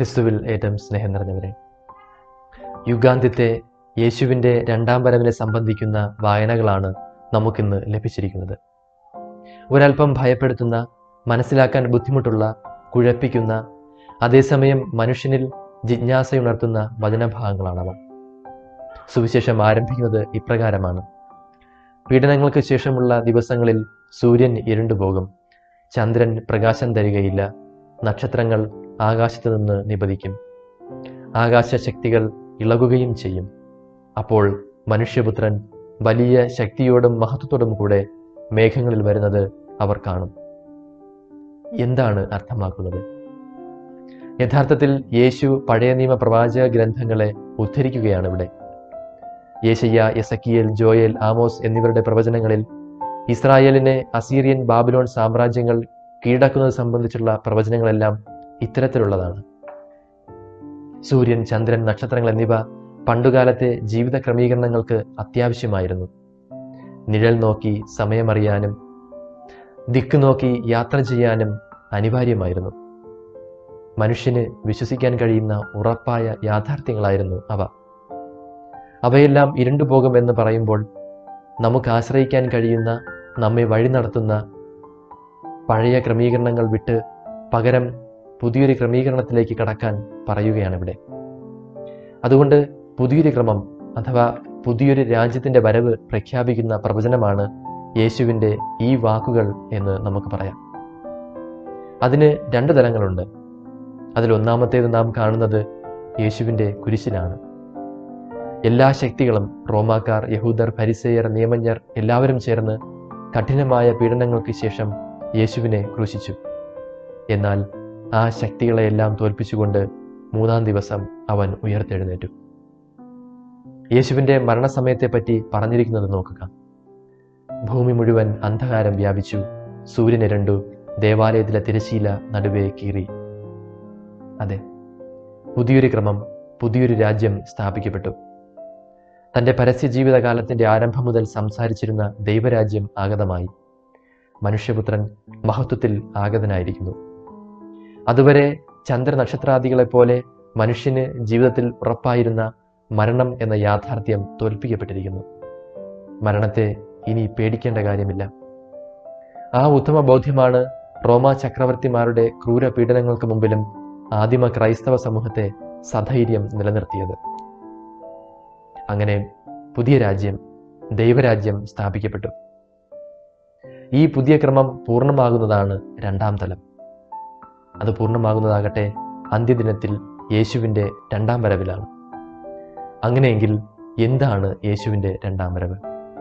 ക്രിസ്തുവിൽ ഏറ്റവും സ്നേഹം നിറഞ്ഞവരെ യുഗാന്ത്യത്തെ യേശുവിൻ്റെ രണ്ടാം വരവിനെ സംബന്ധിക്കുന്ന വായനകളാണ് നമുക്കിന്ന് ലഭിച്ചിരിക്കുന്നത് ഒരൽപ്പം ഭയപ്പെടുത്തുന്ന മനസ്സിലാക്കാൻ ബുദ്ധിമുട്ടുള്ള കുഴപ്പിക്കുന്ന അതേസമയം മനുഷ്യനിൽ ജിജ്ഞാസയുണർത്തുന്ന വചനഭാഗങ്ങളാണവ സുവിശേഷം ആരംഭിക്കുന്നത് ഇപ്രകാരമാണ് പീഡനങ്ങൾക്ക് ശേഷമുള്ള ദിവസങ്ങളിൽ സൂര്യൻ ഇരുണ്ടുപോകും ചന്ദ്രൻ പ്രകാശം തരികയില്ല നക്ഷത്രങ്ങൾ ആകാശത്ത് നിന്ന് നിപതിക്കും ആകാശശക്തികൾ ഇളകുകയും ചെയ്യും അപ്പോൾ മനുഷ്യപുത്രൻ വലിയ ശക്തിയോടും മഹത്വത്തോടും കൂടെ മേഘങ്ങളിൽ വരുന്നത് അവർ കാണും എന്താണ് അർത്ഥമാക്കുന്നത് യഥാർത്ഥത്തിൽ യേശു പഴയ നിയമ പ്രവാചക ഗ്രന്ഥങ്ങളെ ഉദ്ധരിക്കുകയാണ് ഇവിടെ യേശയ്യ എസക്കിയേൽ ജോയേൽ ആമോസ് എന്നിവരുടെ പ്രവചനങ്ങളിൽ ഇസ്രായേലിനെ അസീറിയൻ ബാബിലോൺ സാമ്രാജ്യങ്ങൾ കീഴടക്കുന്നത് സംബന്ധിച്ചുള്ള പ്രവചനങ്ങളെല്ലാം ഇത്തരത്തിലുള്ളതാണ് സൂര്യൻ ചന്ദ്രൻ നക്ഷത്രങ്ങൾ എന്നിവ പണ്ടുകാലത്തെ ജീവിത ക്രമീകരണങ്ങൾക്ക് അത്യാവശ്യമായിരുന്നു നിഴൽ നോക്കി സമയമറിയാനും ദിക്ക് നോക്കി യാത്ര ചെയ്യാനും അനിവാര്യമായിരുന്നു മനുഷ്യന് വിശ്വസിക്കാൻ കഴിയുന്ന ഉറപ്പായ യാഥാർത്ഥ്യങ്ങളായിരുന്നു അവ അവയെല്ലാം ഇരുണ്ടുപോകുമെന്ന് പറയുമ്പോൾ നമുക്ക് ആശ്രയിക്കാൻ കഴിയുന്ന നമ്മെ വഴി നടത്തുന്ന പഴയ ക്രമീകരണങ്ങൾ വിട്ട് പകരം പുതിയൊരു ക്രമീകരണത്തിലേക്ക് കടക്കാൻ പറയുകയാണ് ഇവിടെ അതുകൊണ്ട് പുതിയൊരു ക്രമം അഥവാ പുതിയൊരു രാജ്യത്തിൻ്റെ വരവ് പ്രഖ്യാപിക്കുന്ന പ്രവചനമാണ് യേശുവിൻ്റെ ഈ വാക്കുകൾ എന്ന് നമുക്ക് പറയാം അതിന് രണ്ട് തലങ്ങളുണ്ട് അതിൽ ഒന്നാമത്തേത് നാം കാണുന്നത് യേശുവിൻ്റെ കുരിശിലാണ് എല്ലാ ശക്തികളും റോമാക്കാർ യഹൂദർ പരിസേയർ നിയമജ്ഞർ എല്ലാവരും ചേർന്ന് കഠിനമായ പീഡനങ്ങൾക്ക് ശേഷം യേശുവിനെ ക്രൂശിച്ചു എന്നാൽ ആ ശക്തികളെയെല്ലാം തോൽപ്പിച്ചുകൊണ്ട് മൂന്നാം ദിവസം അവൻ ഉയർത്തെഴുന്നേറ്റു യേശുവിൻ്റെ മരണസമയത്തെപ്പറ്റി പറഞ്ഞിരിക്കുന്നത് നോക്കുക ഭൂമി മുഴുവൻ അന്ധകാരം വ്യാപിച്ചു സൂര്യൻ ഇരണ്ടു ദേവാലയത്തിലെ തിരശീല നടുവേ കീറി അതെ പുതിയൊരു ക്രമം പുതിയൊരു രാജ്യം സ്ഥാപിക്കപ്പെട്ടു തൻ്റെ പരസ്യ ജീവിതകാലത്തിൻ്റെ ആരംഭം മുതൽ സംസാരിച്ചിരുന്ന ദൈവരാജ്യം ആഗതമായി മനുഷ്യപുത്രൻ മഹത്വത്തിൽ ആഗതനായിരിക്കുന്നു അതുവരെ ചന്ദ്രനക്ഷത്രാദികളെപ്പോലെ മനുഷ്യന് ജീവിതത്തിൽ ഉറപ്പായിരുന്ന മരണം എന്ന യാഥാർത്ഥ്യം തോൽപ്പിക്കപ്പെട്ടിരിക്കുന്നു മരണത്തെ ഇനി പേടിക്കേണ്ട കാര്യമില്ല ആ ഉത്തമ ബോധ്യമാണ് റോമ ചക്രവർത്തിമാരുടെ ക്രൂര പീഡനങ്ങൾക്ക് മുമ്പിലും ആദിമ ക്രൈസ്തവ സമൂഹത്തെ സധൈര്യം നിലനിർത്തിയത് അങ്ങനെ പുതിയ രാജ്യം ദൈവരാജ്യം സ്ഥാപിക്കപ്പെട്ടു ഈ പുതിയ ക്രമം പൂർണ്ണമാകുന്നതാണ് രണ്ടാം തലം അത് പൂർണ്ണമാകുന്നതാകട്ടെ അന്ത്യദിനത്തിൽ യേശുവിൻ്റെ രണ്ടാം വരവിലാണ് അങ്ങനെയെങ്കിൽ എന്താണ് യേശുവിൻ്റെ രണ്ടാം വരവ്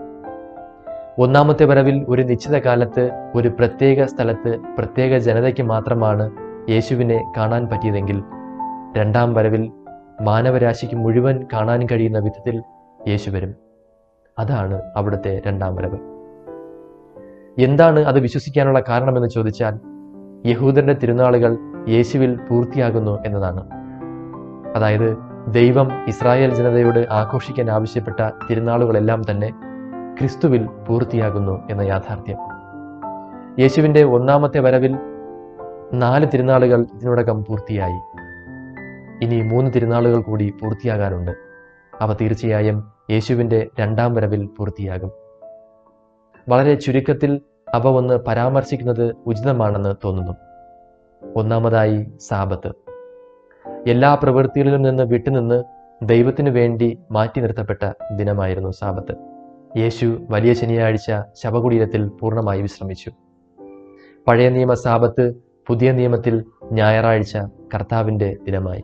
ഒന്നാമത്തെ വരവിൽ ഒരു നിശ്ചിത കാലത്ത് ഒരു പ്രത്യേക സ്ഥലത്ത് പ്രത്യേക ജനതയ്ക്ക് മാത്രമാണ് യേശുവിനെ കാണാൻ പറ്റിയതെങ്കിൽ രണ്ടാം വരവിൽ മാനവരാശിക്ക് മുഴുവൻ കാണാൻ കഴിയുന്ന വിധത്തിൽ യേശു വരും അതാണ് അവിടുത്തെ രണ്ടാം വരവ് എന്താണ് അത് വിശ്വസിക്കാനുള്ള കാരണമെന്ന് ചോദിച്ചാൽ യഹൂദന്റെ തിരുനാളുകൾ യേശുവിൽ പൂർത്തിയാകുന്നു എന്നതാണ് അതായത് ദൈവം ഇസ്രായേൽ ജനതയോട് ആഘോഷിക്കാൻ ആവശ്യപ്പെട്ട തിരുനാളുകളെല്ലാം തന്നെ ക്രിസ്തുവിൽ പൂർത്തിയാകുന്നു എന്ന യാഥാർത്ഥ്യം യേശുവിൻ്റെ ഒന്നാമത്തെ വരവിൽ നാല് തിരുനാളുകൾ ഇതിനോടകം പൂർത്തിയായി ഇനി മൂന്ന് തിരുനാളുകൾ കൂടി പൂർത്തിയാകാനുണ്ട് അവ തീർച്ചയായും യേശുവിൻ്റെ രണ്ടാം വരവിൽ പൂർത്തിയാകും വളരെ ചുരുക്കത്തിൽ അവ ഒന്ന് പരാമർശിക്കുന്നത് ഉചിതമാണെന്ന് തോന്നുന്നു ഒന്നാമതായി സാപത്ത് എല്ലാ പ്രവൃത്തികളിലും നിന്ന് വിട്ടുനിന്ന് ദൈവത്തിനു വേണ്ടി മാറ്റി നിർത്തപ്പെട്ട ദിനമായിരുന്നു സാപത്ത് യേശു വലിയ ശനിയാഴ്ച ശവകുടീരത്തിൽ പൂർണ്ണമായി വിശ്രമിച്ചു പഴയ നിയമ സാപത്ത് പുതിയ നിയമത്തിൽ ഞായറാഴ്ച കർത്താവിൻ്റെ ദിനമായി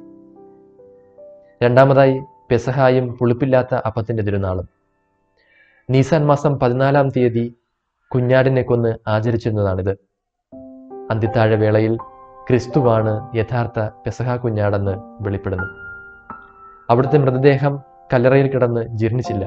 രണ്ടാമതായി പെസഹായും പുളിപ്പില്ലാത്ത അപ്പത്തിൻ്റെ തിരുനാളും നീസാൻ മാസം പതിനാലാം തീയതി കുഞ്ഞാടിനെ കൊന്ന് ആചരിച്ചിരുന്നതാണിത് അന്ത്യത്താഴ വേളയിൽ ക്രിസ്തുവാണ് യഥാർത്ഥ പെസഹ കുഞ്ഞാടെന്ന് വെളിപ്പെടുന്നു അവിടുത്തെ മൃതദേഹം കല്ലറയിൽ കിടന്ന് ജീർണിച്ചില്ല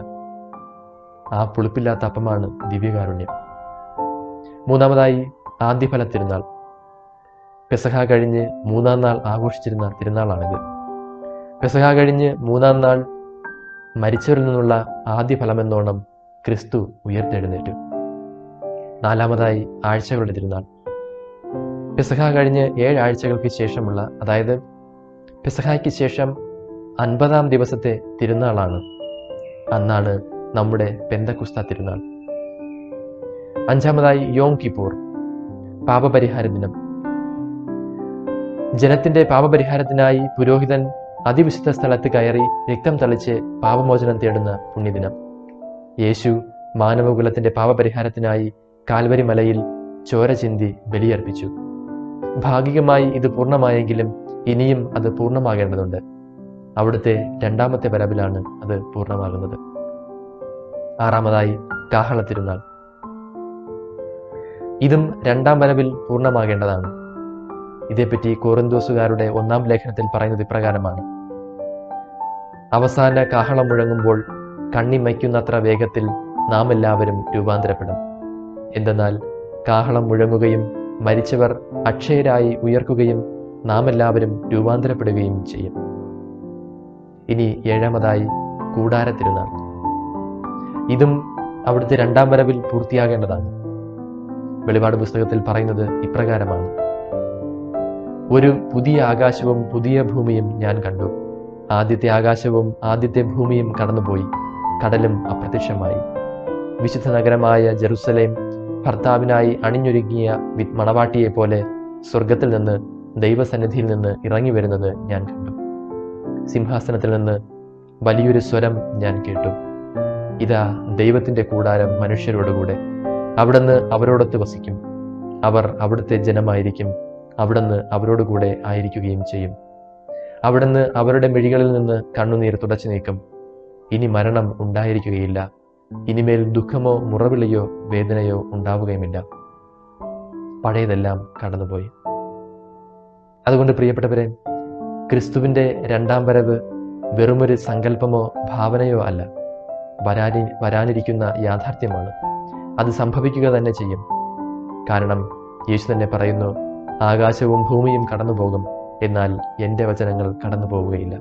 ആ പുളിപ്പില്ലാത്ത അപ്പമാണ് ദിവ്യകാരുണ്യം മൂന്നാമതായി ആദ്യഫല തിരുനാൾ പെസഹ കഴിഞ്ഞ് മൂന്നാം നാൾ ആഘോഷിച്ചിരുന്ന തിരുനാളാണിത് പെസഹ കഴിഞ്ഞ് മൂന്നാം നാൾ മരിച്ചവരിൽ നിന്നുള്ള ആദ്യ ഫലമെന്നോണം ക്രിസ്തു ഉയർത്തെഴുന്നേറ്റു നാലാമതായി ആഴ്ചകളുടെ തിരുനാൾ പെസഹ കഴിഞ്ഞ് ഏഴ് ആഴ്ചകൾക്ക് ശേഷമുള്ള അതായത് പെസഹായ്ക്ക് ശേഷം അൻപതാം ദിവസത്തെ തിരുനാളാണ് അന്നാണ് നമ്മുടെ പെന്തക്കുസ്ത തിരുനാൾ അഞ്ചാമതായി യോം കിപ്പൂർ പാപപരിഹാര ദിനം ജനത്തിന്റെ പാപപരിഹാരത്തിനായി പുരോഹിതൻ അതിവിശുദ്ധ സ്ഥലത്ത് കയറി രക്തം തളിച്ച് പാപമോചനം തേടുന്ന പുണ്യദിനം യേശു മാനവകുലത്തിന്റെ പാപപരിഹാരത്തിനായി കാൽവരി മലയിൽ ചോര ചിന്തി ബലിയർപ്പിച്ചു ഭാഗികമായി ഇത് പൂർണ്ണമായെങ്കിലും ഇനിയും അത് പൂർണ്ണമാകേണ്ടതുണ്ട് അവിടുത്തെ രണ്ടാമത്തെ വരവിലാണ് അത് പൂർണ്ണമാകുന്നത് ആറാമതായി കാഹള തിരുനാൾ ഇതും രണ്ടാം വരവിൽ പൂർണ്ണമാകേണ്ടതാണ് ഇതേപ്പറ്റി കോറിന്തോസുകാരുടെ ഒന്നാം ലേഖനത്തിൽ പറയുന്നത് ഇപ്രകാരമാണ് അവസാന കാഹളം മുഴങ്ങുമ്പോൾ കണ്ണിമയ്ക്കുന്നത്ര വേഗത്തിൽ നാം എല്ലാവരും രൂപാന്തരപ്പെടും എന്തെന്നാൽ കാഹളം മുഴങ്ങുകയും മരിച്ചവർ അക്ഷയരായി ഉയർക്കുകയും നാം എല്ലാവരും രൂപാന്തരപ്പെടുകയും ചെയ്യും ഇനി ഏഴാമതായി കൂടാര തിരുനാൾ ഇതും അവിടുത്തെ രണ്ടാം വരവിൽ പൂർത്തിയാകേണ്ടതാണ് വെളിപാട് പുസ്തകത്തിൽ പറയുന്നത് ഇപ്രകാരമാണ് ഒരു പുതിയ ആകാശവും പുതിയ ഭൂമിയും ഞാൻ കണ്ടു ആദ്യത്തെ ആകാശവും ആദ്യത്തെ ഭൂമിയും കടന്നുപോയി കടലും അപ്രത്യക്ഷമായി വിശുദ്ധ നഗരമായ ജെറുസലേം ഭർത്താവിനായി അണിഞ്ഞൊരുങ്ങിയ വി- മണവാട്ടിയെ പോലെ സ്വർഗത്തിൽ നിന്ന് ദൈവസന്നിധിയിൽ നിന്ന് ഇറങ്ങി വരുന്നത് ഞാൻ കണ്ടു സിംഹാസനത്തിൽ നിന്ന് വലിയൊരു സ്വരം ഞാൻ കേട്ടു ഇതാ ദൈവത്തിന്റെ കൂടാരം മനുഷ്യരോടുകൂടെ അവിടുന്ന് അവരോടൊത്ത് വസിക്കും അവർ അവിടുത്തെ ജനമായിരിക്കും അവിടുന്ന് അവരോട് കൂടെ ആയിരിക്കുകയും ചെയ്യും അവിടുന്ന് അവരുടെ മിഴികളിൽ നിന്ന് കണ്ണുനീർ തുടച്ചു നീക്കും ഇനി മരണം ഉണ്ടായിരിക്കുകയില്ല ഇനിമേൽ ദുഃഖമോ മുറവിളിയോ വേദനയോ ഉണ്ടാവുകയുമില്ല പഴയതെല്ലാം കടന്നുപോയി അതുകൊണ്ട് പ്രിയപ്പെട്ടവരെ ക്രിസ്തുവിന്റെ രണ്ടാം വരവ് വെറുമൊരു സങ്കല്പമോ ഭാവനയോ അല്ല വരാനി വരാനിരിക്കുന്ന യാഥാർത്ഥ്യമാണ് അത് സംഭവിക്കുക തന്നെ ചെയ്യും കാരണം യേശു തന്നെ പറയുന്നു ആകാശവും ഭൂമിയും കടന്നു പോകും എന്നാൽ എൻ്റെ വചനങ്ങൾ കടന്നു പോവുകയില്ല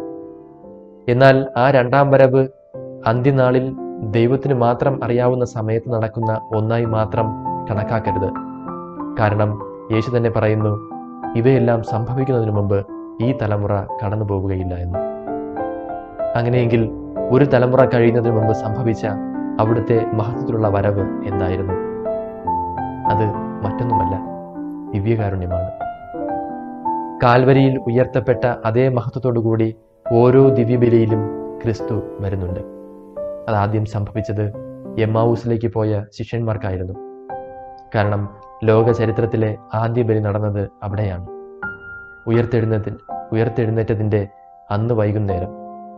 എന്നാൽ ആ രണ്ടാം വരവ് അന്ത്യനാളിൽ ദൈവത്തിന് മാത്രം അറിയാവുന്ന സമയത്ത് നടക്കുന്ന ഒന്നായി മാത്രം കണക്കാക്കരുത് കാരണം യേശു തന്നെ പറയുന്നു ഇവയെല്ലാം സംഭവിക്കുന്നതിന് മുമ്പ് ഈ തലമുറ കടന്നു പോവുകയില്ല എന്ന് അങ്ങനെയെങ്കിൽ ഒരു തലമുറ കഴിയുന്നതിന് മുമ്പ് സംഭവിച്ച അവിടുത്തെ മഹത്വത്തിലുള്ള വരവ് എന്തായിരുന്നു അത് മറ്റൊന്നുമല്ല ദിവ്യകാരുണ്യമാണ് കാൽവരിയിൽ ഉയർത്തപ്പെട്ട അതേ മഹത്വത്തോടുകൂടി ഓരോ ദിവ്യബലിയിലും ക്രിസ്തു വരുന്നുണ്ട് അതാദ്യം സംഭവിച്ചത് എമ്മാവൂസിലേക്ക് പോയ ശിഷ്യന്മാർക്കായിരുന്നു കാരണം ലോക ചരിത്രത്തിലെ ആദ്യ ബലി നടന്നത് അവിടെയാണ് ഉയർത്തെഴുന്നേറ്റിൽ ഉയർത്തെഴുന്നേറ്റതിൻ്റെ അന്ന് വൈകുന്നേരം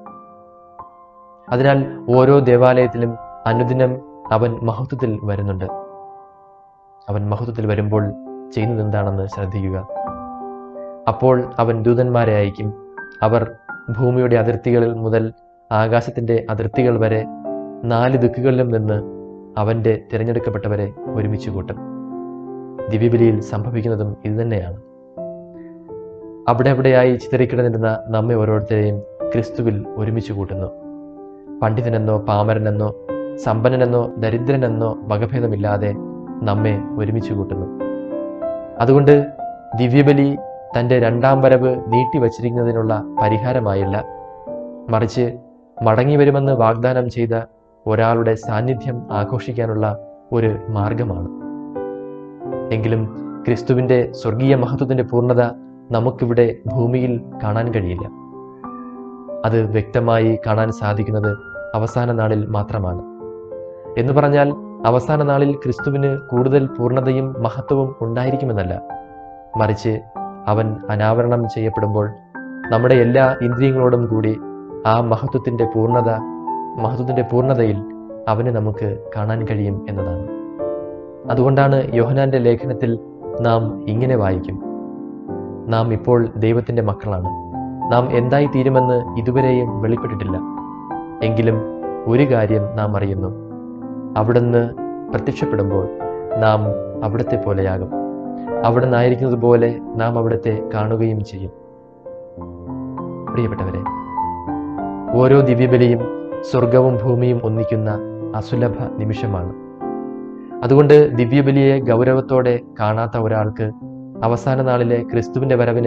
അതിനാൽ ഓരോ ദേവാലയത്തിലും അനുദിനം അവൻ മഹത്വത്തിൽ വരുന്നുണ്ട് അവൻ മഹത്വത്തിൽ വരുമ്പോൾ ചെയ്യുന്നത് എന്താണെന്ന് ശ്രദ്ധിക്കുക അപ്പോൾ അവൻ ദൂതന്മാരെ അയക്കും അവർ ഭൂമിയുടെ അതിർത്തികളിൽ മുതൽ ആകാശത്തിന്റെ അതിർത്തികൾ വരെ നാല് ദിക്കുകളിലും നിന്ന് അവന്റെ തിരഞ്ഞെടുക്കപ്പെട്ടവരെ ഒരുമിച്ച് കൂട്ടും ദിവ്യബലിയിൽ സംഭവിക്കുന്നതും ഇതുതന്നെയാണ് അവിടെ അവിടെയായി ചിതറിക്കിടന്നിരുന്ന നമ്മെ ഓരോരുത്തരെയും ക്രിസ്തുവിൽ ഒരുമിച്ച് കൂട്ടുന്നു പണ്ഡിതനെന്നോ പാമരനെന്നോ സമ്പന്നനെന്നോ ദരിദ്രനെന്നോ വകഭേദമില്ലാതെ നമ്മെ ഒരുമിച്ച് കൂട്ടുന്നു അതുകൊണ്ട് ദിവ്യബലി തൻ്റെ രണ്ടാം വരവ് നീട്ടിവച്ചിരിക്കുന്നതിനുള്ള പരിഹാരമായില്ല മറിച്ച് മടങ്ങി വരുമെന്ന് വാഗ്ദാനം ചെയ്ത ഒരാളുടെ സാന്നിധ്യം ആഘോഷിക്കാനുള്ള ഒരു മാർഗമാണ് എങ്കിലും ക്രിസ്തുവിൻ്റെ സ്വർഗീയ മഹത്വത്തിൻ്റെ പൂർണ്ണത നമുക്കിവിടെ ഭൂമിയിൽ കാണാൻ കഴിയില്ല അത് വ്യക്തമായി കാണാൻ സാധിക്കുന്നത് അവസാന നാളിൽ മാത്രമാണ് എന്ന് പറഞ്ഞാൽ അവസാന നാളിൽ ക്രിസ്തുവിന് കൂടുതൽ പൂർണ്ണതയും മഹത്വവും ഉണ്ടായിരിക്കുമെന്നല്ല മറിച്ച് അവൻ അനാവരണം ചെയ്യപ്പെടുമ്പോൾ നമ്മുടെ എല്ലാ ഇന്ദ്രിയങ്ങളോടും കൂടി ആ മഹത്വത്തിൻ്റെ പൂർണ്ണത മഹത്വത്തിൻ്റെ പൂർണ്ണതയിൽ അവനെ നമുക്ക് കാണാൻ കഴിയും എന്നതാണ് അതുകൊണ്ടാണ് യോഹനാന്റെ ലേഖനത്തിൽ നാം ഇങ്ങനെ വായിക്കും നാം ഇപ്പോൾ ദൈവത്തിൻ്റെ മക്കളാണ് നാം എന്തായി തീരുമെന്ന് ഇതുവരെയും വെളിപ്പെട്ടിട്ടില്ല എങ്കിലും ഒരു കാര്യം നാം അറിയുന്നു അവിടുന്ന് പ്രത്യക്ഷപ്പെടുമ്പോൾ നാം അവിടത്തെ പോലെയാകും അവിടെ നിന്നായിരിക്കുന്നത് പോലെ നാം അവിടത്തെ കാണുകയും ചെയ്യും പ്രിയപ്പെട്ടവരെ ഓരോ ദിവ്യബലിയും സ്വർഗവും ഭൂമിയും ഒന്നിക്കുന്ന അസുലഭ നിമിഷമാണ് അതുകൊണ്ട് ദിവ്യബലിയെ ഗൗരവത്തോടെ കാണാത്ത ഒരാൾക്ക് അവസാന നാളിലെ ക്രിസ്തുവിന്റെ വരവിനെ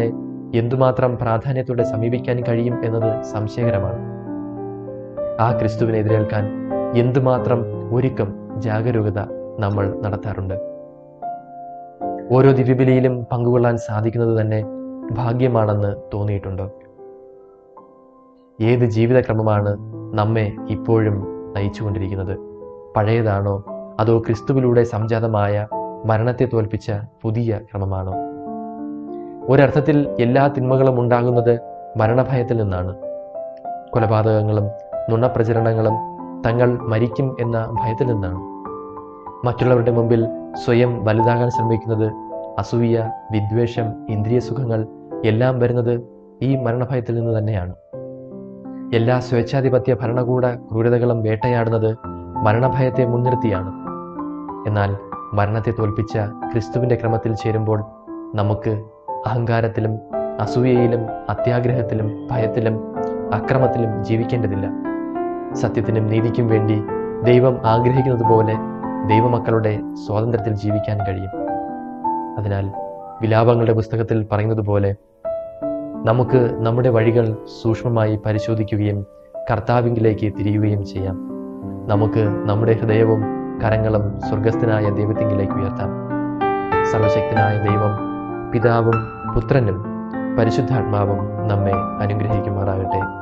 എന്തുമാത്രം പ്രാധാന്യത്തോടെ സമീപിക്കാൻ കഴിയും എന്നത് സംശയകരമാണ് ആ ക്രിസ്തുവിനെ എതിരേൽക്കാൻ എന്തുമാത്രം ഒരുക്കം ജാഗരൂകത നമ്മൾ നടത്താറുണ്ട് ഓരോ ദിവ്യബലിയിലും പങ്കുകൊള്ളാൻ സാധിക്കുന്നത് തന്നെ ഭാഗ്യമാണെന്ന് തോന്നിയിട്ടുണ്ടോ ഏത് ജീവിതക്രമമാണ് നമ്മെ ഇപ്പോഴും നയിച്ചുകൊണ്ടിരിക്കുന്നത് പഴയതാണോ അതോ ക്രിസ്തുവിലൂടെ സംജാതമായ മരണത്തെ തോൽപ്പിച്ച പുതിയ ക്രമമാണോ ഒരർത്ഥത്തിൽ എല്ലാ തിന്മകളും ഉണ്ടാകുന്നത് മരണഭയത്തിൽ നിന്നാണ് കൊലപാതകങ്ങളും നുണപ്രചരണങ്ങളും തങ്ങൾ മരിക്കും എന്ന ഭയത്തിൽ നിന്നാണ് മറ്റുള്ളവരുടെ മുമ്പിൽ സ്വയം വലുതാകാൻ ശ്രമിക്കുന്നത് അസൂയ വിദ്വേഷം ഇന്ദ്രിയ സുഖങ്ങൾ എല്ലാം വരുന്നത് ഈ മരണഭയത്തിൽ നിന്ന് തന്നെയാണ് എല്ലാ സ്വേച്ഛാധിപത്യ ഭരണകൂട ക്രൂരതകളും വേട്ടയാടുന്നത് മരണഭയത്തെ മുൻനിർത്തിയാണ് എന്നാൽ മരണത്തെ തോൽപ്പിച്ച ക്രിസ്തുവിൻ്റെ ക്രമത്തിൽ ചേരുമ്പോൾ നമുക്ക് അഹങ്കാരത്തിലും അസൂയയിലും അത്യാഗ്രഹത്തിലും ഭയത്തിലും അക്രമത്തിലും ജീവിക്കേണ്ടതില്ല സത്യത്തിനും നീതിക്കും വേണ്ടി ദൈവം ആഗ്രഹിക്കുന്നത് പോലെ ദൈവമക്കളുടെ സ്വാതന്ത്ര്യത്തിൽ ജീവിക്കാൻ കഴിയും അതിനാൽ വിലാപങ്ങളുടെ പുസ്തകത്തിൽ പറയുന്നത് പോലെ നമുക്ക് നമ്മുടെ വഴികൾ സൂക്ഷ്മമായി പരിശോധിക്കുകയും കർത്താവിങ്കിലേക്ക് തിരിയുകയും ചെയ്യാം നമുക്ക് നമ്മുടെ ഹൃദയവും കരങ്ങളും സ്വർഗസ്ഥനായ ദൈവത്തിങ്കിലേക്ക് ഉയർത്താം സർവശക്തനായ ദൈവം പിതാവും പുത്രനും പരിശുദ്ധാത്മാവും നമ്മെ അനുഗ്രഹിക്കുമാറാകട്ടെ